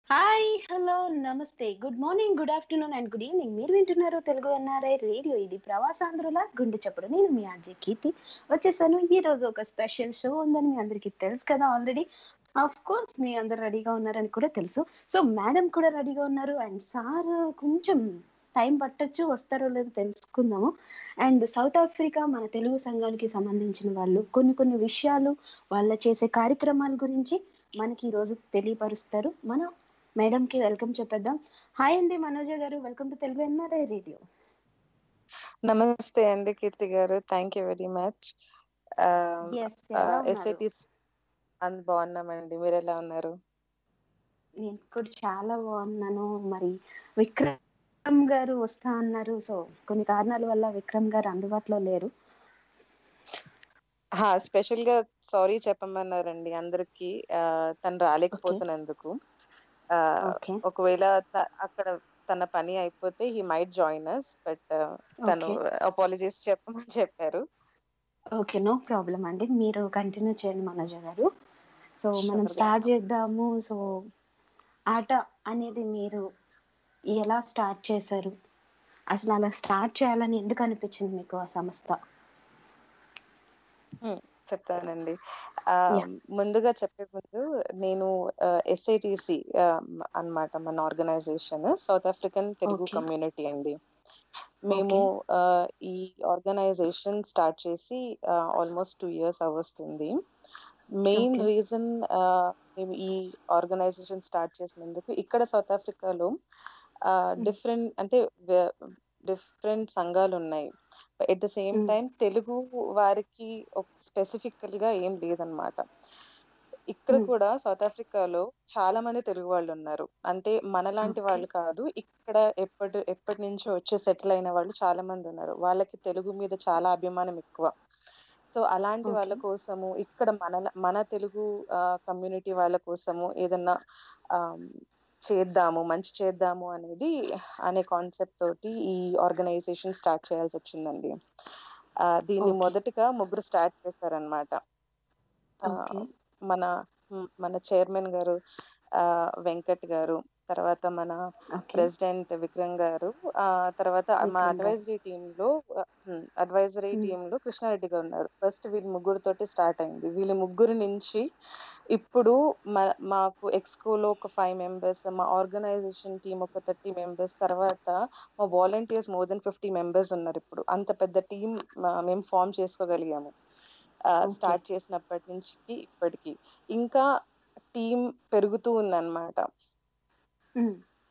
Hi hello namaste good morning good afternoon and good evening మీరు వింటున్నారు Telugu NRI radio ఇది ప్రవాసాంధ్రుల గుండె చప్పుడు నేను మీ అజయ్ కీర్తి వచ్చేసాను ఈ రోజు ఒక స్పెషల్ షో ఉందని మీ అందరికీ తెలుసు కదా ఆల్రెడీ ఆఫ్ కోర్స్ మీ అందరు రెడీగా ఉన్నారని కూడా తెలుసు సో మేడం కూడా రెడీగా ఉన్నారు అండ్ సార్ కొంచెం టైం పట్టొచ్చు వస్తారో లేదో తెలుసుకుందాము అండ్ సౌత్ ఆఫ్రికా మన తెలుగు సంఘానికి సంబంధించిన వాళ్ళు కొన్ని కొన్ని విషయాలు వాళ్ళ చేసే కార్యక్రమాల గురించి మనకి ఈ రోజు తెలియపరుస్తారు మన మేడం కి వెల్కమ్ చెప్పేద్దాం హాయ్ అండి మనోజ గారు welcome to Telugu NRI radio namaste అండి కీర్తి గారు thank you very much yes ఎస్ఐటీస్ అంత బాగున్నామండి మీరు ఎలా ఉన్నారు నేను కూడా చాలా బాగున్నాను మరి విక్రమ్ గారు వస్తా అన్నారు సో కొన్ని కారణాల వల్ల విక్రమ్ గారు అందుబాటులో లేరు హా స్పెషల్ గా సారీ చెప్పమన్నారండి అందరికి తను రాలేకపోతున్నందుకు ఆ, ఓకే ఒకవేళ త- అక్కడ తన పని అయిపోతే he might join us but తను అపాలజీస్ చెప్పమని చెప్పారు ఓకే నో ప్రాబ్లం అండి మీరు కంటిన్యూ చేయండి మనోజ గారు సో మనం Sure. స్టార్ట్ చేద్దాము సో ఆట అనేది మీరు ఎలా స్టార్ట్ చేశారు అసలు అలా స్టార్ట్ చేయాలని ఎందుకు అనిపించింది మీకు ఆ సంస్థ చెప్తానండి ఆ, Yeah. ముందుగా చెప్పే ముందు నేను ఎస్ఐటిసి అన్నమాట మన organization South African Telugu Okay. Community అండి మేము ఆ, ఈ ఆర్గనైజేషన్ స్టార్ట్ చేసి ఆల్మోస్ట్ టూ ఇయర్స్ అవస్తుంది మెయిన్ Okay. రీజన్ మేము ఈ ఆర్గనైజేషన్ స్టార్ట్ చేసినందుకు ఇక్కడ సౌత్ ఆఫ్రికాలో డిఫరెంట్ అంటే డిఫరెంట్ సంఘాలు ఉన్నాయి at the same Mm. Time Telugu వారికి స్పెసిఫికల్ గా ఏం లేదనమాట ఇక్కడ Mm. కూడా సౌత్ ఆఫ్రికాలో చాలా మంది తెలుగు వాళ్ళు ఉన్నారు అంటే మనలాంటి Okay. వాళ్ళు కాదు ఇక్కడ ఎప్పటి ఎప్పటి నుంచో వచ్చి సెటిల్ అయిన వాళ్ళు చాలా మంది ఉన్నారు వాళ్ళకి తెలుగు మీద చాలా అభిమానం ఎక్కువ సో అలాంటి వాళ్ళ Okay. కోసము ఇక్కడ మన మన తెలుగు కమ్యూనిటీ వాళ్ళ కోసము ఏదన్నా ఆమ్, చేద్దాము మంచి చేద్దాము అనేది అనే కాన్సెప్ట్ తోటి ఈ ఆర్గనైజేషన్ స్టార్ట్ చేయాల్సి వచ్చిందండి ఆ, దీన్ని Okay. మొదటగా ముగ్గురు స్టార్ట్ చేశారనమాట Okay. మన మ్, మన చైర్మన్ గారు ఆ, వెంకట్ గారు తర్వాత మన ఓకే ప్రెసిడెంట్ విక్రమ్ గారు ఆ తర్వాత మా విక్రమ్ గారు. అడ్వైజరీ టీమ్ లో అడ్వైజరీ Hmm. టీమ్ లో కృష్ణారెడ్డి గారు ఉన్నారు ఫస్ట్ వీళ్ళు ముగ్గురుతోటి స్టార్ట్ అయింది వీళ్ళ ముగ్గురు నుంచి ఇప్పుడు మా- మాకు ఎక్స్కోలో ఒక ఫైవ్ మెంబర్స్ మా ఆర్గనైజేషన్ టీమ్ ఒక థర్టీ మెంబర్స్ తర్వాత మా volunteers more than fifty members ఉన్నారు ఇప్పుడు అంత పెద్ద టీం మేము ఫామ్ చేసుకోగలిగాము Okay. స్టార్ట్ చేసినప్పటి నుంచి ఇప్పటికి ఇంకా టీం పెరుగుతూ ఉందన్నమాట Mm.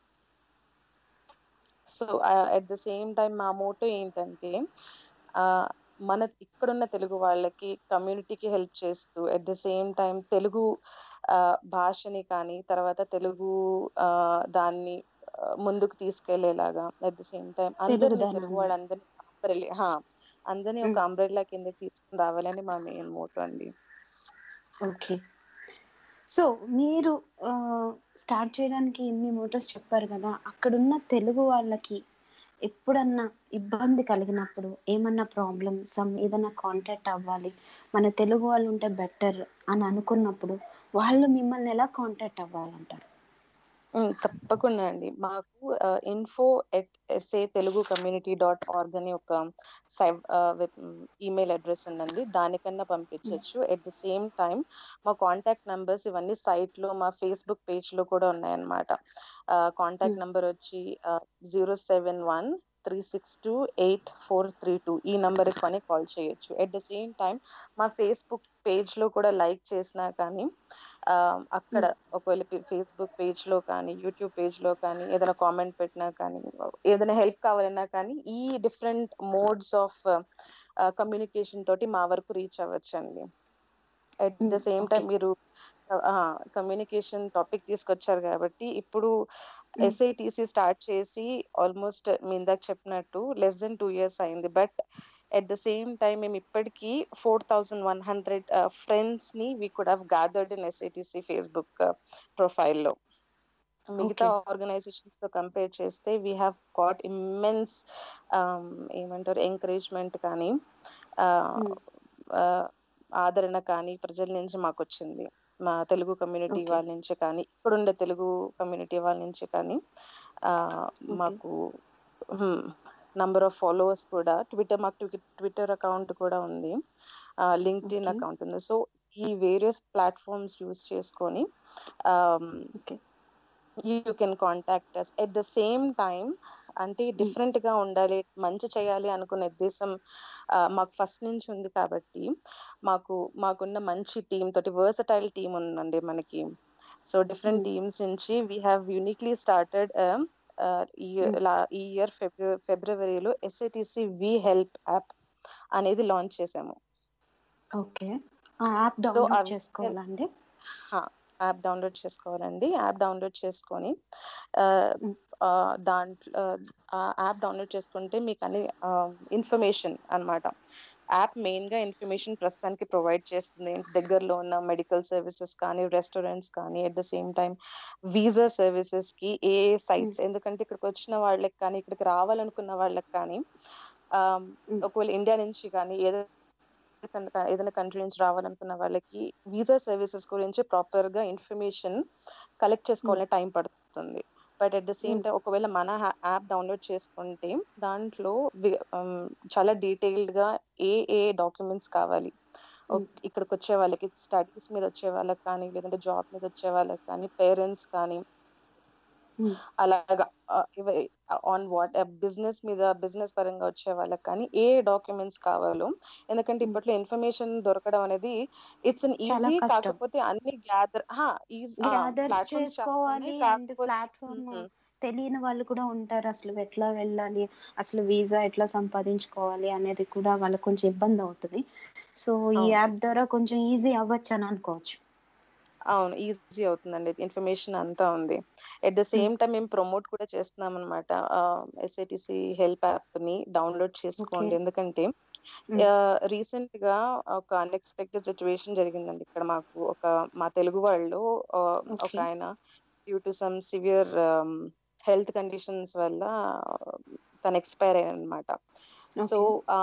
So at the same time మా మోటో ఏంటంటే ఆ, మన ఇక్కడున్న తెలుగు వాళ్ళకి కమ్యూనిటీకి హెల్ప్ చేస్తూ at the same time Telugu ఆ, భాషని కానీ తర్వాత తెలుగు ఆ, దాన్ని ఆ, ముందుకు తీసుకెళ్లేలాగా అట్ ద సేమ్ టైం అందరినీ తెలుగుదనాన్ని. తెలుగు వాళ్ళందరినీ umbrella- హా, అందరినీ ఒక అంబ్రెల్లా కింద తీసుకుని రావాలని మా మెయిన్ మోటో అండి ఓకే సో మీరు స్టార్ట్ చేయడానికి ఇన్ని మోటార్స్ చెప్పారు కదా అక్కడున్న తెలుగు వాళ్ళకి ఎప్పుడన్నా ఇబ్బంది కలిగినప్పుడు ఏమన్నా ప్రాబ్లమ్ సమ్ ఏదన్నా కాంటాక్ట్ అవ్వాలి మన తెలుగు వాళ్ళు ఉంటే బెటర్ అని అనుకున్నప్పుడు వాళ్ళు మిమ్మల్ని ఎలా కాంటాక్ట్ అవ్వాలంటారు ఉమ్, తప్పకుండా అండి మాకు info at SA Telugu community dot org అని ఒక ఈమెయిల్ అడ్రస్ ఉందండి దానికన్నా పంపించవచ్చు ఎట్ ద సేమ్ టైం మా కాంటాక్ట్ నంబర్స్ ఇవన్నీ సైట్ లో మా ఫేస్బుక్ పేజ్ లో కూడా ఉన్నాయన్నమాట కాంటాక్ట్ Hmm. నంబర్ వచ్చి zero seven one three six two eight four three two ఈ నంబర్ కొని కాల్ చేయొచ్చు ఎట్ ద సేమ్ టైం మా ఫేస్బుక్ పేజ్ లో కూడా లైక్ చేసినా కానీ ఆ, అక్కడ ఒకవేళ ఫేస్బుక్ పేజ్ లో కానీ యూట్యూబ్ పేజ్ లో కానీ ఏదైనా కామెంట్ పెట్టినా కానీ ఏదైనా హెల్ప్ కావాలన్నా కానీ ఈ డిఫరెంట్ మోడ్స్ ఆఫ్ కమ్యూనికేషన్ తోటి మా వరకు రీచ్ అవ్వచ్చండి at the Mm, same time okay. మీరు కమ్యూనికేషన్ టాపిక్ తీసుకొచ్చారు కాబట్టి ఇప్పుడు ఎస్ఐటిసి స్టార్ట్ చేసి ఆల్మోస్ట్ మీ ఇందాక చెప్పినట్టు లెస్ దెన్ టూ ఇయర్స్ అయింది but at the same time మేము ఇప్పటికీ four thousand one hundred friends ని we could have gathered in SITC Facebook ప్రొఫైల్లో మిగతా ఆర్గనైజేషన్స్ తో కంపేర్ చేస్తే వీ హ్యావ్ గాట్ ఇమ్మెన్స్ ఏమంటారు ఎంకరేజ్మెంట్ కానీ ఆ, Hmm. ఆ, ఆదరణ కానీ ప్రజల నుంచి మాకు వచ్చింది మా తెలుగు కమ్యూనిటీ Okay. వాళ్ళ నుంచి కానీ ఇక్కడ ఉండే తెలుగు కమ్యూనిటీ వాళ్ళ నుంచి కానీ ఆ, మాకు నంబర్ ఆఫ్ ఫాలోవర్స్ కూడా ట్విట్టర్ మాకు ట్విట్టర్ అకౌంట్ కూడా ఉంది లింక్డ్ ఇన్ Okay. అకౌంట్ ఉంది సో ఈ వేరియస్ ప్లాట్ఫామ్స్ యూస్ చేసుకొని Okay. You can contact us at the same time అంటే డిఫరెంట్ గా ఉండాలి మంచి చేయాలి అనుకునే ఉద్దేశం ఆ, మాకు ఫస్ట్ నుంచి ఉంది కాబట్టి మాకు మాకున్న మంచి టీమ్ తోటి వర్సటైల్ టీమ్ ఉందండి మనకి సో డిఫరెంట్ Mm. టీమ్స్ నుంచి వీ హ్యావ్ యూనిక్లీ స్టార్టెడ్ ఈ Mm. లా- ఈ ఇయర్ ఫిబ్రవరి ఫిబ్రవరిలో ఎస్ఐటిసి వి హెల్ప్ యాప్ అనేది లాంచ్ చేసాము ఓకే ఆ యాప్ డౌన్లోడ్ అవి- చేసుకోవాలండి యాప్ డౌన్లోడ్ చేసుకోవాలండి యాప్ డౌన్లోడ్ చేసుకొని Mm. ఆ, దాంట్లో ఆ యాప్ డౌన్లోడ్ చేసుకుంటే మీకు అన్ని ఇన్ఫర్మేషన్ అన్నమాట యాప్ మెయిన్ గా ఇన్ఫర్మేషన్ ప్రస్తుతానికి ప్రొవైడ్ చేస్తుంది దగ్గరలో ఉన్న మెడికల్ సర్వీసెస్ కానీ రెస్టారెంట్స్ కానీ at the same time visa services కి ఏ సైట్స్ ఎందుకంటే ఇక్కడికి వచ్చిన వాళ్ళకి కానీ ఇక్కడికి రావాలనుకున్న వాళ్ళకి కానీ ఆ, Mm. ఒకవేళ ఇండియా నుంచి కానీ ఏదైనా కన్- ఏదైనా కంట్రీ నుంచి రావాలనుకున్న వాళ్ళకి వీసా సర్వీసెస్ గురించి ప్రాపర్ గా ఇన్ఫర్మేషన్ కలెక్ట్ చేసుకోవాలని టైం పడుతుంది but at the same Mm. Time ఒకవేళ మన యాప్ డౌన్లోడ్ చేసుకుంటే దాంట్లో వి- um, చాలా డీటెయిల్డ్ గా ఏ ఏ డాక్యుమెంట్స్ కావాలి Mm. ఓ- ఇక్కడికి వచ్చే వాళ్ళకి స్టడీస్ మీద వచ్చే వాళ్ళకి కానీ లేదంటే జాబ్ మీద వచ్చే వాళ్ళకి కానీ పేరెంట్స్ కానీ Mm. అలాగా ఆన్ వాట్ బిజినెస్ మీద బిజినెస్ పరంగా వచ్చే వాళ్ళకి కానీ ఏ డాక్యుమెంట్స్ కావాలో ఎందుకంటే Mm. ఇప్పట్లో ఇన్ఫర్మేషన్ దొరకడం అనేది ఇట్స్ అన్ చాలా ఈజీ కష్టం. కాకపోతే అన్ని గ్యాదర్ గ్యాదర్ చేసుకోవాలి అండ్ ప్లాట్ఫామ్ Mhm. తెలియని వాళ్ళు కూడా ఉంటారు అసలు ఎట్లా వెళ్ళాలి అసలు వీసా ఎట్లా సంపాదించుకోవాలి అనేది కూడా వాళ్ళకి కొంచెం ఇబ్బంది అవుతుంది సో ఈ అవును. యాప్ ద్వారా కొంచెం ఈజీ అవ్వచ్చు అని అనుకోవచ్చు అవును ఈజీ అవుతుందండి ఇన్ఫర్మేషన్ అంతా ఉంది ఎట్ ద సేమ్ టైం మేము ప్రమోట్ కూడా చేస్తున్నాం అనమాట ఎస్ఐటిసి హెల్ప్ యాప్ ని డౌన్లోడ్ చేసుకోండి Okay. ఎందుకంటే Mm. రీసెంట్ గా ఒక అన్ఎక్స్పెక్టెడ్ సిచ్యువేషన్ జరిగిందండి ఇక్కడ మాకు ఒక మా తెలుగు వాళ్ళు ఆ, ఒక Okay. ఆయన due to some severe health conditions వల్ల తను ఎక్స్పైర్ అయ్యారు అనమాట సో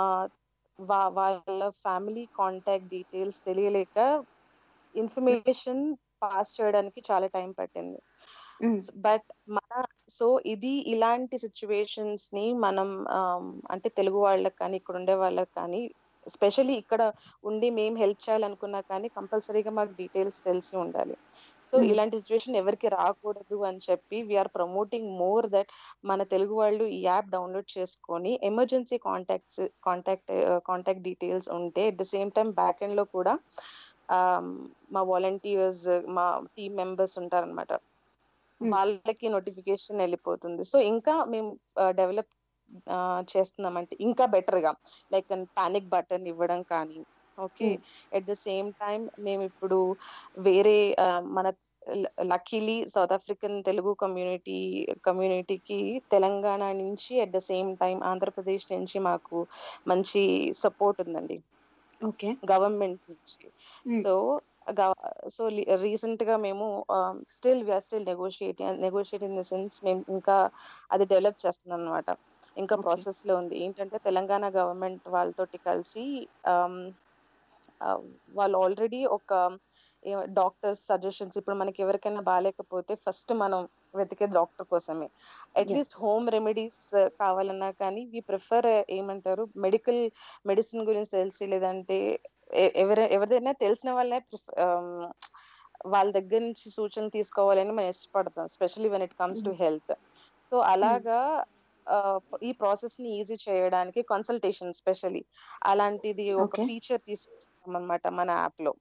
వాళ్ళ ఫ్యామిలీ కాంటాక్ట్ డీటెయిల్స్ తెలియలేక ఇన్ఫర్మేషన్ పాస్ చేయడానికి చాలా టైం పట్టింది బట్ మన సో ఇది ఇలాంటి సిచ్యువేషన్స్ ని మనం ఆమ్, అంటే తెలుగు వాళ్ళకి కానీ ఇక్కడ ఉండే వాళ్ళకి కానీ ఎస్పెషల్లీ ఇక్కడ ఉండి మేము హెల్ప్ చేయాలనుకున్నా కానీ కంపల్సరీగా మాకు డీటెయిల్స్ తెలిసి ఉండాలి సో Hmm. ఇలాంటి సిచ్యువేషన్ ఎవరికి రాకూడదు అని చెప్పి వీఆర్ ప్రమోటింగ్ మోర్ దట్ మన తెలుగు వాళ్ళు ఈ యాప్ డౌన్లోడ్ చేసుకొని emergency contacts contact contact details ఉంటే at the same time back end లో కూడా ఆమ్, మా వాలంటీర్స్ మా టీమ్ మెంబర్స్ ఉంటారన్నమాట Hmm. వాళ్ళకి నోటిఫికేషన్ వెళ్ళిపోతుంది సో ఇంకా మేము డెవలప్ చేస్తున్నామంటే ఇంకా బెటర్ గా లైక్ పానిక్ బటన్ ఇవ్వడం కానీ okay Hmm. At the same time మేము ఇప్పుడు వేరే ఆ, మన luckily south African Telugu community కమ్యూనిటీకి తెలంగాణ నుంచి at the same time Andhra Pradesh నుంచి మాకు మంచి సపోర్ట్ ఉందండి ఓకే గవర్నమెంట్ నుంచి సో సో రీసెంట్ గా మేము still we are still negotiating negotiate in the sense మేము ఇంకా అది డెవలప్ చేస్తున్నాం అనమాట ఇంకా Okay. ప్రాసెస్ లో ఉంది ఏంటంటే తెలంగాణ గవర్నమెంట్ వాళ్ళతోటి కలిసి um, ఆ, వాళ్ళు ఆల్రెడీ ఒక డాక్టర్స్ సజెషన్స్ ఇప్పుడు మనకి ఎవరికైనా బాగాలేకపోతే ఫస్ట్ మనం వెతికే డాక్టర్ కోసమే అట్లీస్ట్ Yes. హోమ్ రెమెడీస్ కావాలన్నా కానీ వి ప్రిఫర్ ఏమంటారు మెడికల్ మెడిసిన్ గురించి తెలిసి లేదంటే ఎ- ఎవరి ఎవరిదైనా తెలిసిన వాళ్ళే ప్రిఫ- ఆమ్, వాళ్ళ దగ్గర నుంచి సూచన తీసుకోవాలని మనం ఇష్టపడతాం specially when it comes to health so అలాగా ఆ, ఈ ప్రాసెస్ ని ఈజీ చేయడానికి కన్సల్టేషన్ స్పెషల్లీ అలాంటిది ఒక Okay. ఫీచర్ తీసుకొస్తాం అనమాట మన యాప్ లో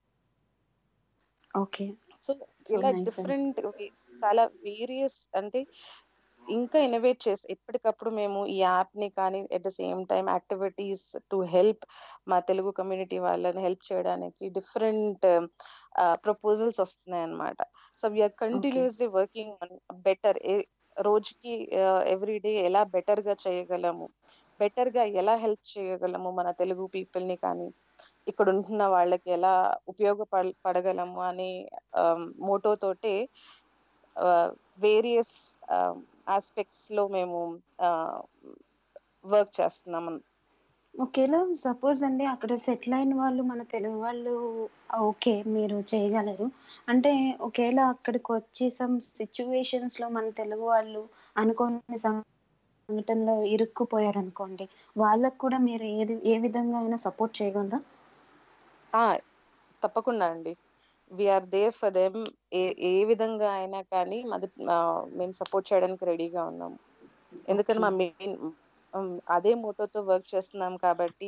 ఓకే సో So ఇలా nice. డిఫరెంట్ చాలా వేరియస్ అంటే ఇంకా ఇన్నోవేట్ చేసి ఎప్పటికప్పుడు మేము ఈ యాప్ ని కానీ at the same time activities to help మా తెలుగు కమ్యూనిటీ వాళ్ళని హెల్ప్ చేయడానికి డిఫరెంట్ ప్రపోజల్స్ వస్తున్నాయి అన్నమాట so we're continuously working on better రోజుకి ఎవ్రీ డే ఎలా బెటర్ గా చేయగలము బెటర్ గా ఎలా హెల్ప్ చేయగలము మన తెలుగు పీపుల్ ని కానీ ఇక్కడ ఉంటున్న వాళ్ళకి ఎలా ఉపయోగపడ పడగలము అనే మోటో తోటే వేరియస్ ఆస్పెక్ట్స్ లో మేము వర్క్ చేస్తున్నాం ఒకేలా సపోజ్ అండి అక్కడ సెటిల్ అయిన వాళ్ళు మన తెలుగు వాళ్ళు ఓకే మీరు చేయగలరు అంటే ఒకేలా అక్కడికి వచ్చి సమ్ సిచ్యువేషన్స్ లో మన తెలుగు వాళ్ళు అనుకోని సంఘటనలో ఇరుక్కుపోయారు అనుకోండి వాళ్ళకు కూడా మీరు ఏది ఏ విధంగా అయినా సపోర్ట్ చేయగలరా ఆ తప్పకుండా అండి వీఆర్ దేర్ ఫర్ దెమ్ ఏ ఏ విధంగా అయినా కానీ అది మేము సపోర్ట్ చేయడానికి రెడీగా ఉన్నాము ఎందుకంటే మా మెయిన్ అదే మోటోతో వర్క్ చేస్తున్నాం కాబట్టి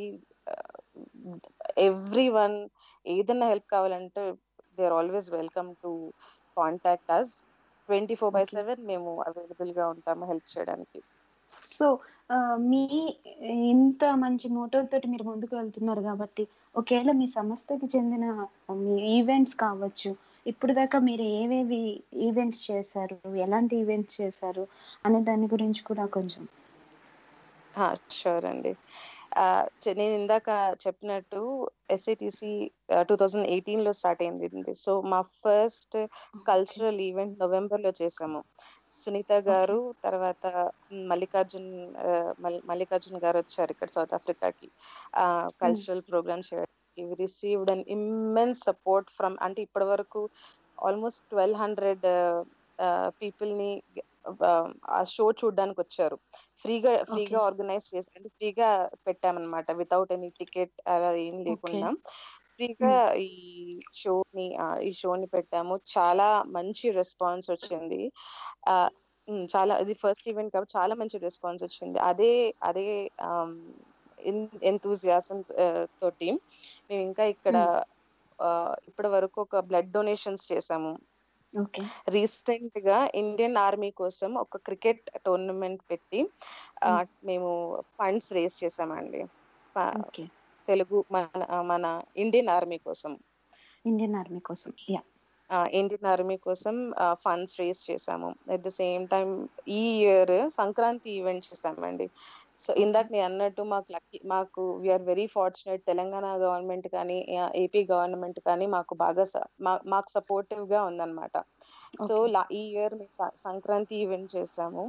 ఎవ్రీ వన్ ఏదైనా హెల్ప్ కావాలంటే they are always welcome to contact us twenty four by seven మేము అవైలబుల్ గా ఉంటాము హెల్ప్ చేయడానికి సో మీ ఇంత మంచి మోటో తోటి మీరు ముందుకు వెళ్తున్నారు కాబట్టి ఒకవేళ మీ సంస్థకి చెందిన మీ ఈవెంట్స్ కావచ్చు ఇప్పుడు దాకా మీరు ఏవేవి ఈవెంట్స్ చేశారు ఎలాంటి ఈవెంట్స్ చేశారు అనే దాని గురించి కూడా కొంచెం షూర్ అండి నేను ఇందాక చెప్పినట్టు ఎస్ఐటిసి టూ థౌజండ్ ఎయిటీన్ లో స్టార్ట్ అయింది సో మా ఫస్ట్ కల్చరల్ ఈవెంట్ నవంబర్ లో చేసాము సునీత గారు తర్వాత మల్లికార్జున్ మల్లికార్జున్ గారు వచ్చారు ఇక్కడ సౌత్ ఆఫ్రికాకి కల్చరల్ ప్రోగ్రామ్ చేయడానికి received an immense support from అంటే ఇప్పటి వరకు ఆల్మోస్ట్ ట్వెల్వ్ హండ్రెడ్ పీపుల్ ని ఆ షో చూడడానికి వచ్చారు ఫ్రీగా ఫ్రీగా ఆర్గనైజ్ చేసి అంటే ఫ్రీగా పెట్టామన్నమాట వితౌట్ ఎనీ టికెట్ అలా ఏం లేకుండా ఫ్రీగా ఈ షోని ఈ షోని పెట్టాము చాలా మంచి రెస్పాన్స్ వచ్చింది చాలా ఇది ఫస్ట్ ఈవెంట్ కాబట్టి చాలా మంచి రెస్పాన్స్ వచ్చింది అదే అదే ఎంతూజియాసం తోటి మేము ఇంకా ఇక్కడ ఇప్పటి వరకు ఒక బ్లడ్ డొనేషన్స్ చేసాము రీసెంట్ గా ఇండియన్ ఆర్మీ కోసం ఒక క్రికెట్ టోర్నమెంట్ పెట్టి మేము ఫండ్స్ రేస్ చేసామండి తెలుగు మన మన ఇండియన్ ఆర్మీ కోసం ఇండియన్ ఆర్మీ కోసం ఇండియన్ ఆర్మీ కోసం ఫండ్స్ రేస్ చేసాము అట్ ద సేమ్ టైం ఈ ఇయర్ సంక్రాంతి ఈవెంట్ చేసామండి సో ఇందాక నేను అన్నట్టు మాకు లక్కీ మాకు we're very fortunate Telangana government కానీ ఏపీ గవర్నమెంట్ కానీ మాకు బాగా మాకు సపోర్టివ్ గా ఉందన్నమాట సో ఈ ఇయర్ మేము సంక్రాంతి ఈవెంట్ చేసాము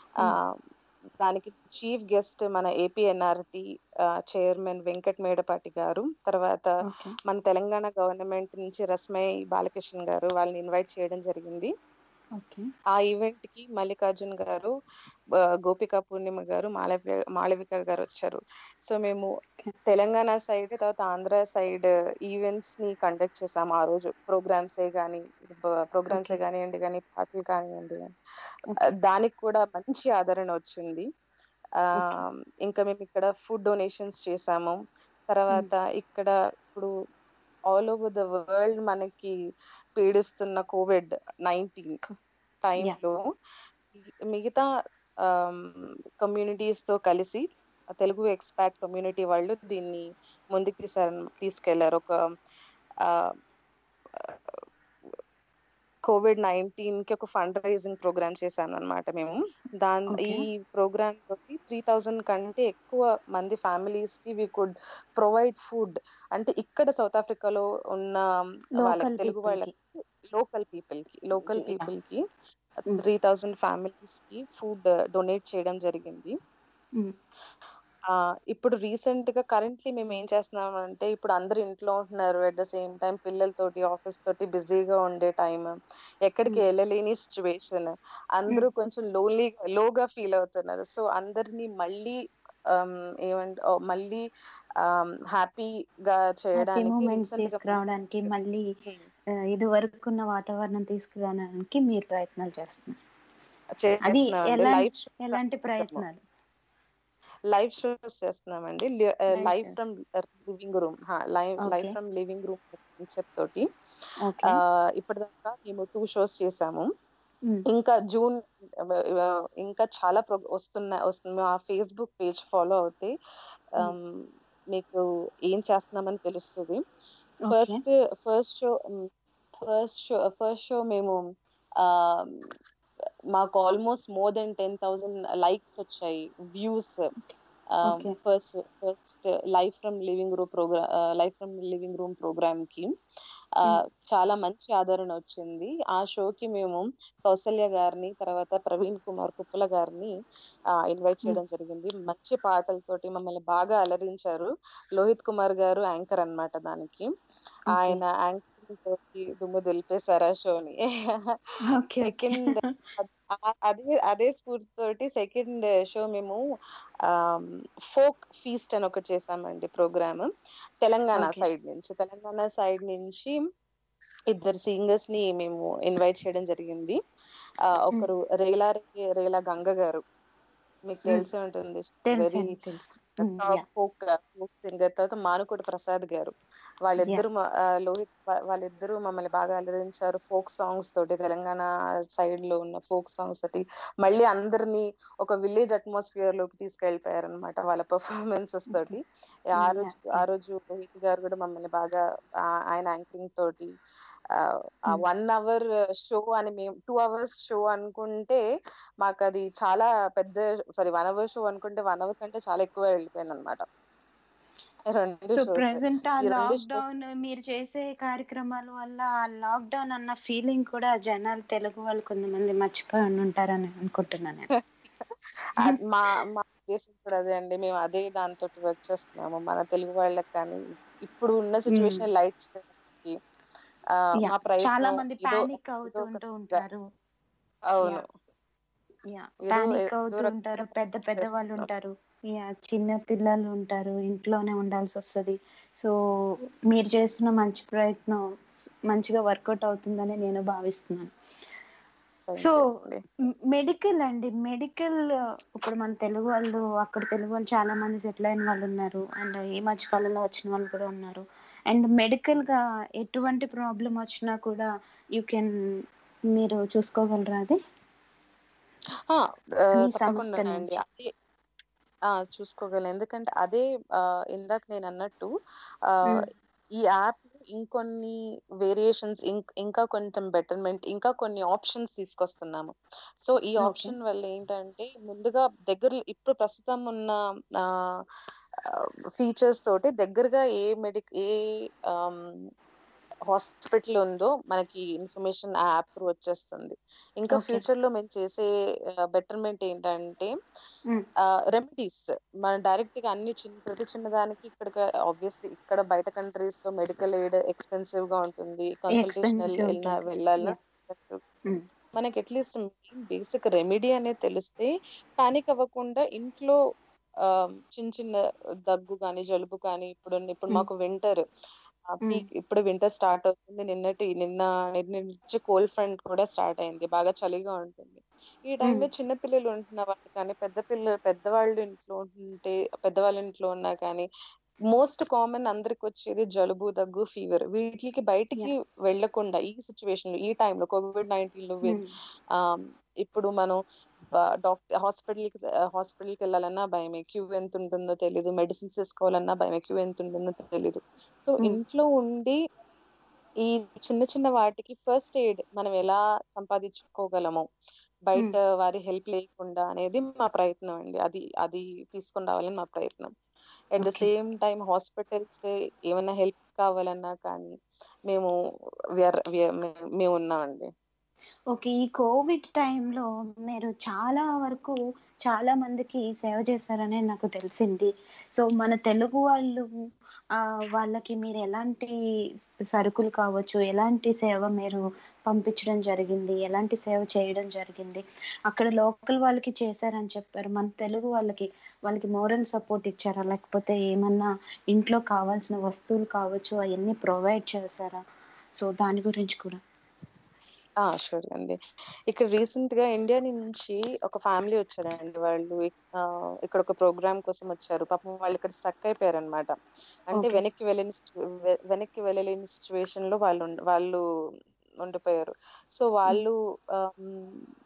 దానికి చీఫ్ గెస్ట్ మన ఏపీఎన్ఆర్టీ చైర్మన్ వెంకట్ మేడపాటి గారు తర్వాత మన తెలంగాణ గవర్నమెంట్ నుంచి రస్మయ్ బాలకృష్ణ గారు వాళ్ళని ఇన్వైట్ చేయడం జరిగింది ఆ ఈవెంట్ కి మల్లికార్జున్ గారు గోపికా పూర్ణిమ గారు మాళవిక మాళవిక గారు వచ్చారు సో మేము తెలంగాణ సైడ్ తర్వాత ఆంధ్ర సైడ్ ఈవెంట్స్ ని కండక్ట్ చేసాము ఆ రోజు ప్రోగ్రామ్స్ ఏ కానీ ప్రోగ్రామ్స్ ఏ కానివ్వండి కానీ పాటలు కానివ్వండి దానికి కూడా మంచి ఆదరణ వచ్చింది ఆ ఇంకా మేము ఇక్కడ ఫుడ్ డొనేషన్స్ చేసాము తర్వాత ఇక్కడ ఇప్పుడు ఆల్ ఓవర్ ద వరల్డ్ మనకి పీడిస్తున్న కోవిడ్ నైన్టీన్ టైంలో మిగతా కమ్యూనిటీస్ తో కలిసి తెలుగు ఎక్స్పాట్ కమ్యూనిటీ వాళ్ళు దీన్ని ముందుకు తీసారు తీసుకెళ్లారు ఒక కోవిడ్ నైన్టీన్ కి ఒక ఫండ్ రైజింగ్ ప్రోగ్రామ్ చేశాను అనమాట మేము దాని ఈ ప్రోగ్రామ్ తోటి త్రీ థౌజండ్ కంటే ఎక్కువ మంది ఫ్యామిలీస్ కి వీ కుడ్ ప్రొవైడ్ ఫుడ్ అంటే ఇక్కడ సౌత్ ఆఫ్రికాలో ఉన్న వాళ్ళకి తెలుగు వాళ్ళకి లోకల్ పీపుల్ కి లోకల్ పీపుల్ కి త్రీ థౌజండ్ ఫ్యామిలీస్ కి ఫుడ్ డొనేట్ చేయడం జరిగింది ఇప్పుడు రీసెంట్ గా కరెంట్లీ మేము ఏం చేస్తున్నాం అంటే ఇప్పుడు అందరు ఇంట్లో ఉంటున్నారు అట్ ద సేమ్ టైం పిల్లలతోటి ఆఫీస్ తోటి బిజీగా ఉండే టైం ఎక్కడికి వెళ్ళలేని సిచ్యువేషన్ అందరూ కొంచెం లోన్లీ లోగా ఫీల్ అవుతున్నారు సో అందరినీ మళ్ళీ ఏమంటే మళ్ళీ హ్యాపీగా చేయడానికి తీసుకురావడానికి మళ్ళీ ఇది వరకు ఉన్న వాతావరణం తీసుకురావడానికి మీరు ప్రయత్నాలు చేస్తున్నారు అది ఎలాంటి ప్రయత్నాలు లైవ్ షోస్ చేస్తున్నామండి live from living room live live from living room concept తోటి ఇప్పటిదాకా మేము టూ షోస్ చేసాము ఇంకా జూన్ ఇంకా చాలా వస్తున్న వస్తుంది మా ఫేస్బుక్ పేజ్ ఫాలో అవుతే మీకు ఏం చేస్తున్నామని తెలుస్తుంది first first show first show first show మేము మాకు almost more than ten thousand likes వచ్చాయి views Okay. First first life from living room program life from living room program కి ఆ, Mm. చాలా మంచి ఆదరణ వచ్చింది ఆ షోకి మేము కౌసల్య గారిని తర్వాత ప్రవీణ్ కుమార్ కుప్పల గారిని ఇన్వైట్ Mm. చేయడం జరిగింది మంచి పాటలతోటి మమ్మల్ని బాగా అలరించారు లోహిత్ కుమార్ గారు యాంకర్ అన్నమాట దానికి ఓకే ఆయన యాంకరింగ్ తోటి దుమ్ము దులిపేశారు ఆ షోని ఓకే ఓకే సెకండ్ అదే అదే స్ఫూర్తితోటి సెకండ్ షో మేము ఫోక్ ఫీస్ట్ అని ఒకటి చేసామండి ప్రోగ్రామ్ తెలంగాణ Okay. సైడ్ నుంచి తెలంగాణ సైడ్ నుంచి ఇద్దరు సింగర్స్ ని మేము ఇన్వైట్ చేయడం జరిగింది ఆ, ఒకరు రేలా రే- రేలా గంగ గారు మీకు Mm. తెలిసే ఉంటుంది తెలుసు వెరీ అండి, తెలుసు Mm, top yeah. Folk folk singer తర్వాత మానుకోటి ప్రసాద్ గారు వాళ్ళిద్దరు మ- ఆ, లోహిత్ వా- వాళ్ళిద్దరూ మమ్మల్ని బాగా అలరించారు ఫోక్ సాంగ్స్ తోటి తెలంగాణ సైడ్ లో ఉన్న ఫోక్ సాంగ్స్ తోటి మళ్ళీ అందరినీ ఒక విలేజ్ అట్మాస్ఫియర్ లోకి తీసుకెళ్లిపోయారు అనమాట వాళ్ళ పర్ఫార్మెన్సెస్ తోటి ఆ Mm, రోజు yeah, ఆ yeah. రోజు రోహిత్ గారు కూడా మమ్మల్ని బాగా ఆ- ఆయన యాంకరింగ్ తోటి ఆ Mm. వన్ అవర్ షో అని మేము టూ అవర్స్ షో అనుకుంటే మాకు అది చాలా పెద్ద సారీ వన్ అవర్ షో అనుకుంటే వన్ అవర్ కంటే చాలా ఎక్కువ వెళ్ళిపోయింది అనమాట రెండు సో షోస్ ప్రెసెంట్ ఆ ఈ రెండు లాక్ షోస్ డౌన్ మీరు చేసే కార్యక్రమాల వల్ల ఆ లాక్ డౌన్ అన్న ఫీలింగ్ కూడా జనాలు తెలుగు వాళ్ళు కొంతమంది మర్చిపోయి ఉండి ఉంటారని అనుకుంటున్నాను నేను మా మా ఉద్దేశం కూడా అదే అండి మేము అదే దాంతో వర్క్ చేస్తున్నాము మన తెలుగు వాళ్ళకి కానీ ఇప్పుడు ఉన్న సిచ్యువేషన్ లైట్ చేయడానికి ఆ, Yeah, మా ప్రయత్నం చాలా మంది ఏదో పానిక్ ఏదో అవుతూ ఒక ఉంటూ ఉంటారు అవును యా ఏదో పానిక్ ఏదో అవుతూ రకంగా ఉంటారు పెద్ద పెద్ద వాళ్ళు చేస్తున్నాం. ఉంటారు యా చిన్న పిల్లలు ఉంటారు ఇంట్లోనే ఉండాల్సి వస్తది సో మీరు చేస్తున్న మంచి ప్రయత్నం మంచిగా వర్కౌట్ అవుతుందని నేను భావిస్తున్నాను Thank సో you అండి. మెడికల్ అండి మెడికల్ ఇప్పుడు మన తెలుగు వాళ్ళు అక్కడ తెలుగు వాళ్ళు చాలా మంది సెటిల్ అయిన వాళ్ళు ఉన్నారు అండ్ ఈ మధ్య కాలంలో వచ్చిన వాళ్ళు కూడా ఉన్నారు అండ్ మెడికల్ గా ఎటువంటి ప్రాబ్లం వచ్చినా కూడా యూ కెన్ మీరు చూసుకోగలరా అది ఆ, ఆ, మీ తప్పకుండా సంస్థ అండి నుంచి అదే ఆ చూసుకోగలను ఎందుకంటే అదే ఆ, ఇందాక నేను అన్నట్టు ఆ, మ్మ్. ఈ యాప్ ఇంకొన్ని వేరియేషన్స్ ఇంకా కొంచెం బెటర్మెంట్ ఇంకా కొన్ని ఆప్షన్స్ తీసుకొస్తున్నాము సో ఈ ఓకే ఆప్షన్ వల్ల ఏంటంటే ముందుగా దగ్గర ఇప్పుడు ప్రస్తుతం ఉన్న ఫీచర్స్ తోటి దగ్గరగా ఏ మెడిక్ ఏ హాస్పిటల్ ఉందో మనకి ఇన్ఫర్మేషన్ ఆ యాప్ త్రూ వచ్చేస్తుంది ఇంకా ఓకే ఫ్యూచర్ లో మేము చేసే బెటర్మెంట్ ఏంటంటే మ్మ్. రెమెడీస్ మన డైరెక్ట్ గా అన్ని చిన్న ప్రతి చిన్న దానికి ఇక్కడ ఆబ్వియస్లీ ఇక్కడ బయట కంట్రీస్ లో మెడికల్ ఎయిడ్ ఎక్స్పెన్సివ్ గా ఉంటుంది కన్సల్టేషన్ ఎక్స్పెన్సివ్ వెళ్ళిన ఉంటుంది వెళ్ళాలన్నా యా expensive. మనకి అట్లీస్ట్ బేసిక్ రెమెడీ అనేది తెలిస్తే పానిక్ అవ్వకుండా ఇంట్లో ఆ, చిన్న చిన్న దగ్గు కానీ జలుబు కానీ ఇప్పుడు ఇప్పుడు మాకు వింటర్ పీక్ ఇప్పుడు వింటర్ స్టార్ట్ అవుతుంది నిన్నటి నిన్న నిన్న నుంచి కోల్డ్ ఫ్రంట్ కూడా స్టార్ట్ అయింది బాగా చలిగా ఉంటుంది ఈ టైంలో చిన్న పిల్లలు ఉంటున్న వాళ్ళు కానీ పెద్ద పిల్లలు పెద్దవాళ్ళు ఇంట్లో ఉంటే పెద్దవాళ్ళ ఇంట్లో ఉన్నా కానీ మోస్ట్ కామన్ అందరికి వచ్చేది జలుబు దగ్గు ఫీవర్ వీటికి బయటికి వెళ్లకుండా ఈ సిచ్యువేషన్ లో ఈ టైంలో కోవిడ్ నైన్టీన్ లో వి- ఆ, ఇప్పుడు మనం డాక్టర్ హాస్పిటల్ కి హాస్పిటల్ కి వెళ్ళాలన్నా భయమే క్యూ ఎంత ఉంటుందో తెలియదు మెడిసిన్స్ తీసుకోవాలన్నా భయమే క్యూ ఎంత ఉంటుందో తెలియదు సో Hmm. ఇంట్లో ఉండి ఈ చిన్న చిన్న వాటికి ఫస్ట్ ఎయిడ్ మనం ఎలా సంపాదించుకోగలము బయట వారి హెల్ప్ లేకుండా అనేది మా ప్రయత్నం అండి అది అది తీసుకొని రావాలని మా ప్రయత్నం at the Okay. Same time hospitals ఏమైనా హెల్ప్ కావాలన్నా కానీ మేము we are- we are- మే- మేము ఉన్నామండి ఓకే ఈ కోవిడ్ టైంలో మీరు చాలా వరకు చాలా మందికి సేవ చేశారనే నాకు తెలిసింది సో మన తెలుగు వాళ్ళు ఆ, వాళ్ళకి మీరు ఎలాంటి సరుకులు కావచ్చు ఎలాంటి సేవ మీరు పంపించడం జరిగింది ఎలాంటి సేవ చేయడం జరిగింది అక్కడ లోకల్ వాళ్ళకి చేశారని చెప్పారు మన తెలుగు వాళ్ళకి వాళ్ళకి మోరల్ సపోర్ట్ ఇచ్చారా లేకపోతే ఏమన్నా ఇంట్లో కావాల్సిన వస్తువులు కావచ్చు అవన్నీ ప్రొవైడ్ చేశారా సో దాని గురించి కూడా ఆ షూర్ అండి ఇక్కడ రీసెంట్ గా ఇండియా నుంచి ఒక ఫ్యామిలీ వచ్చారండి వాళ్ళు ఆ, ఇక్కడ ఒక ప్రోగ్రామ్ కోసం వచ్చారు పాపం వాళ్ళు ఇక్కడ స్టక్ అయిపోయారు అనమాట అంటే Okay. వెనక్కి వెళ్ళని situ- వె- వెనక్కి వెళ్ళలేని సిచ్యువేషన్ లో వాళ్ళు ఉండ- వాళ్ళు ఉండిపోయారు సో వాళ్ళు ఆమ్,